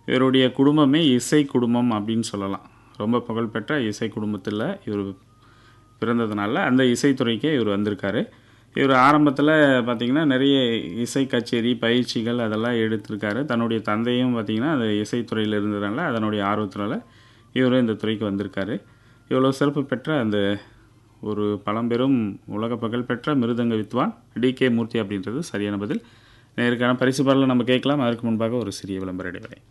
இவருடைய குடும்பமே இசை குடும்பம் அப்படின்னு சொல்லலாம் ரொம்ப புகழ்பெற்ற இசை குடும்பத்தில் இவர் பிறந்ததுனால அந்த இசைத்துறைக்கே இவர் வந்திருக்காரு இவர் ஆரம்பத்தில் பார்த்திங்கன்னா நிறைய இசை கச்சேரி பயிற்சிகள் அதெல்லாம் எடுத்திருக்காரு தன்னுடைய தந்தையும் பார்த்திங்கன்னா அந்த இசைத்துறையில் இருந்ததுனால அதனுடைய ஆர்வத்தினால இவர் இந்த துறைக்கு வந்திருக்காரு இவ்வளோ சிறப்பு பெற்ற அந்த ஒரு பழம்பெரும் உலக புகழ்பெற்ற மிருதங்க வித்வான் டி கே மூர்த்தி அப்படின்றது சரியான பதில் நேருக்கான பரிசு பாடலை நம்ம கேட்கலாம் அதற்கு முன்பாக ஒரு சிறிய விளம்பர இடைவேளை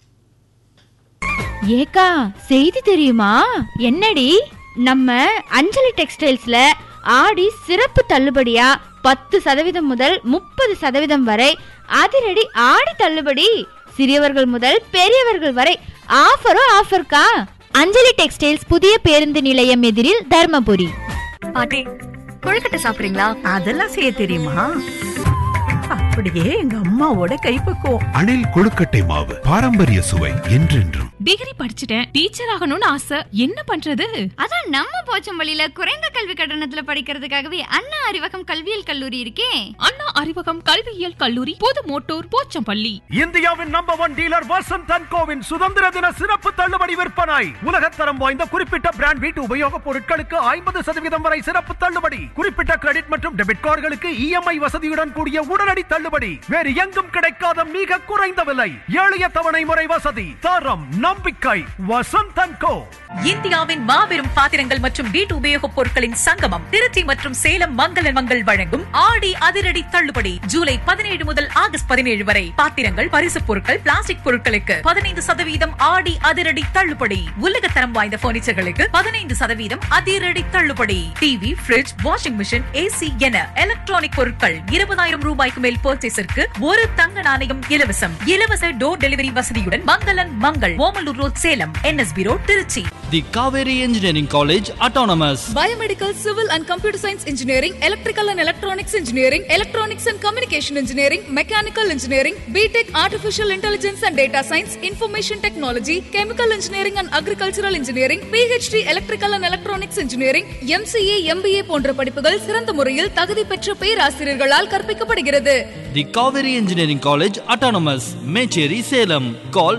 ஏக்கா செய்தி தெரியுமா என்னடி நம்ம அஞ்சலி டெக்ஸ்டைல்ஸ்ல ஆடி சிறப்பு தள்ளுபடியா பத்து சதவீதம் முதல் முப்பது சதவீதம் வரை அதிரடி ஆடி தள்ளுபடி சிறியவர்கள் முதல் பெரியவர்கள் வரை ஆஃபரும் ஆஃபர்க்கா அஞ்சலி டெக்ஸ்டைல்ஸ் புதிய பேருந்து நிலையம் எதிரில் தர்மபுரி பாட்டி கொழுக்கட்டை சாப்பிடுறீங்களா அதெல்லாம் செய்ய தெரியுமா அப்படியே எங்க அம்மாவோட கைப்பக்குவம் அணில் கொழுக்கட்டை மாவு பாரம்பரிய சுவை என்றென்றும் டிகிரி படிச்சுட்டேன் டீச்சர் ஆகணும்னு ஆசை என்ன பண்றது அதான் நம்ம போச்சம்பள்ளியில குறைந்த கல்வி கட்டணத்துல படிக்கிறதுக்காகவே அண்ணா அறிவகம் கல்வியியல் கல்லூரி இருக்கே அண்ணா அறிவகம் கல்வியியல் கல்லூரி புது மோட்டோர் போச்சம்பள்ளி இந்தியாவின் number one dealer Vasanth and கோவின் சுதந்திர தின சிறப்பு தள்ளுபடி விற்பனை உலகத்தரம் வாய்ந்த குறிப்பிட்ட பிராண்ட் வீட்டு உபயோகப் பொருட்களுக்கு ஐம்பது சதவீதம் வரை சிறப்பு தள்ளுபடி குறிப்பிட்ட கிரெடிட் மற்றும் டெபிட் கார்டுகளுக்கு இஎம்ஐ வசதியுடன் கூடிய உடனடி தள்ளுபடி வேறு எங்கும் கிடைக்காத மிக குறைந்த விலை எளிய தவணை முறை வசதி தரம் நம்பிக்கை வசந்த் அண்ட் கோ இந்தியாவின் மாபெரும் பாத்திரங்கள் மற்றும் வீட்டு உபயோகப் பொருட்களின் சங்கமம் திருச்சி மற்றும் சேலம் மங்கள மங்கள் வழங்கும் ஆடி அதிரடி தள்ளுபடி ஜூலை பதினேழு முதல் ஆகஸ்ட் பதினேழு வரை பாத்திரங்கள் பரிசுப் பொருட்கள் பிளாஸ்டிக் பொருட்களுக்கு பதினைந்து சதவீதம் ஆடி அதிரடி தள்ளுபடி உலகத்தரம் வாய்ந்த பர்னிச்சர்களுக்கு பதினைந்து சதவீதம் அதிரடி தள்ளுபடி TV fridge washing machine AC என எலக்ட்ரானிக் பொருட்கள் இருபதாயிரம் ரூபாய்க்கு மேல் பர்ச்சேஸிற்கு ஒரு தங்க நாணயம் இலவசம் இலவச டோர் டெலிவரி வசதியுடன் மங்களன் மங்கள் Omalur road Salem NSB road Trichy The Kaveri Engineering College Autonomous. Biomedical, Civil and Computer Science Engineering, Electrical and Electronics Engineering, Electronics and Communication Engineering, Mechanical Engineering, BTech Artificial Intelligence and Data Science, Information Technology, Chemical Engineering and Agricultural Engineering, PhD Electrical and Electronics Engineering, MCA, MBA போன்ற படிப்புகள் சிறந்த முறையில் தகுதி பெற்ற பேராசிரியர்களால் கற்பிக்கப்படுகிறது The Kaveri Engineering College Autonomous. Mecheri Salem. Call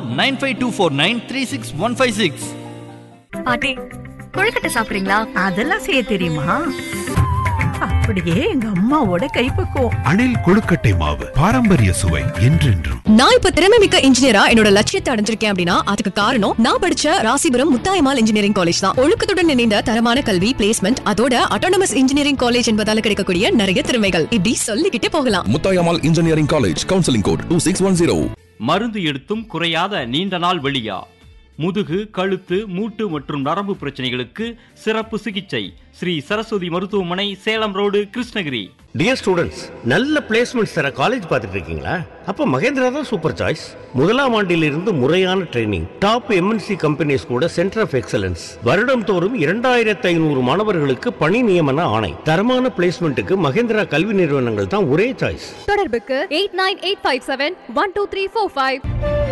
95249 பாட்டி கொழுக்கட்டை சாப்பிடுறீங்களா அதெல்லாம் செய்ய தெரியுமா அப்படியே எங்க அம்மாவோட கைப்பக்குவம் அணில் கொழுக்கட்டை மாவு பாரம்பரிய சுவை என்றென்றும் நான் இப்ப திறமை மிக்க இன்ஜினியரா என்னோட லட்சியத்தை அடைஞ்சிருக்கேன் அப்படின்னா அதுக்கு காரணம் நான் படிச்ச ராசிபுரம் முத்தாயமால் இன்ஜினியரிங் காலேஜ் தான் ஒழுக்கத்துடன் இணைந்த தரமான கல்வி பிளேஸ்மெண்ட் அதோட அட்டானமஸ் இன்ஜினியரிங் காலேஜ் என்பதால கிடைக்கக்கூடிய நிறைய திறமைகள் இப்படி சொல்லிக்கிட்டே போகலாம் Muthayammal engineering college counselling code two six one zero மருந்து எடுத்தும் குறையாத நீண்ட நாள் வெளியா முதுகு கழுத்து மூட்டு மற்றும் நரம்பு பிரச்சனைகளுக்கு சிறப்பு சிகிச்சை ஸ்ரீ சரஸ்வதி மருத்துவமனை Salem road Krishnagiri dear students நல்ல பிளேஸ்மெண்ட்ஸ் தர காலேஜ் பார்த்துட்டு இருக்கீங்களா அப்ப மகேந்திரா தான் சூப்பர் சாய்ஸ் முதலாம் ஆண்டிலிருந்து முறையான ட்ரைனிங் டாப் எம்என்சி கம்பெனிஸ் கூட சென்டர் ஆஃப் எக்ஸலன்ஸ் வருடம் தோறும் இரண்டாயிரத்தி ஐநூறு மாணவர்களுக்கு பணி நியமன ஆணை தரமான பிளேஸ்மெண்ட்டுக்கு மகேந்திரா கல்வி நிறுவனங்கள் தான் ஒரே சாய்ஸ் தொடர்புக்கு eight nine eight five seven one two three four five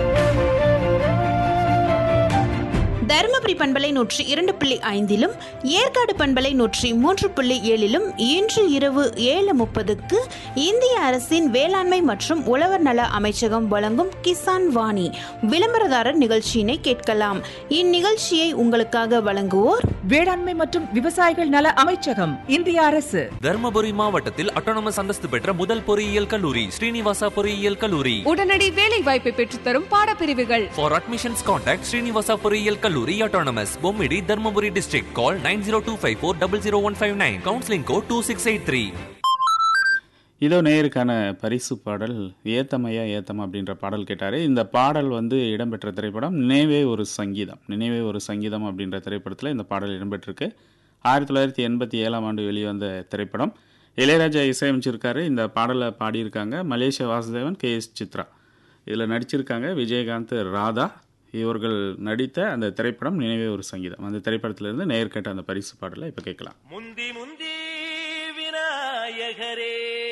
Dharmapuri பண்பலை நூற்றி இரண்டு புள்ளி ஐந்திலும் ஏற்காடு பண்பலை நூற்றி மூன்று புள்ளி ஏழிலும் இன்று இரவு ஏழு முப்பதுக்கு இந்திய அரசின் வேளாண்மை மற்றும் உழவர் நல அமைச்சகம் வழங்கும் கிசான் வாணி விளம்பரதாரர் நிகழ்ச்சியினை கேட்கலாம் இந்நிகழ்ச்சியை உங்களுக்காக வழங்குவோர் வேளாண்மை மற்றும் விவசாயிகள் நல அமைச்சகம் இந்திய அரசு தர்மபுரி மாவட்டத்தில் அட்டானமஸ் அந்தஸ்து பெற்ற முதல் பொறியியல் கல்லூரி ஸ்ரீனிவாசா பொறியியல் கல்லூரி உடனடி வேலை வாய்ப்பை பெற்றுத்தரும் பாடப்பிரிவுகள் For admissions, contact Srinivasa பொறியியல் கல்லூரி autonomous Bommidi Dharmapuri district. Call 90254 Counseling code 2683. இதோ நேயருக்கான பரிசு பாடல் ஏத்தமையா ஏத்தம் அப்படின்ற பாடல் கேட்டார் இந்த பாடல் வந்து இடம்பெற்ற திரைப்படம் நினைவே ஒரு சங்கீதம் நினைவே ஒரு சங்கீதம் அப்படின்ற திரைப்படத்தில் இந்த பாடல் இடம்பெற்றிருக்கு ஆயிரத்தி தொள்ளாயிரத்தி எண்பத்தி ஏழாம் ஆண்டு வெளிவந்த திரைப்படம் இளையராஜா இசையமைச்சிருக்காரு இந்த பாடலை பாடியிருக்காங்க Malaysia Vasudevan K S Chithra இதில் நடிச்சிருக்காங்க விஜயகாந்த் ராதா இவர்கள் நடித்த அந்த திரைப்படம் நினைவே ஒரு சங்கீதம் அந்த திரைப்படத்திலிருந்து நேர் கேட்ட அந்த பரிசு பாடலை இப்போ கேட்கலாம் முந்தி முந்தி விநாயகரே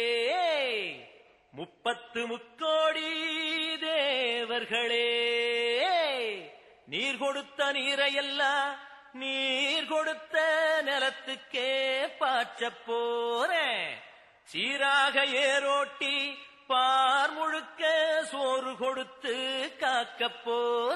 முப்பத்து முக்கோடி தேவர்களே நீர் கொடுத்த நீரையெல்லாம் நீர் கொடுத்த நிலத்துக்கே பாய்ச்ச போறேன் சீராக ஏரோட்டி பார் முழுக்க சோறு கொடுத்து காக்க போறேன்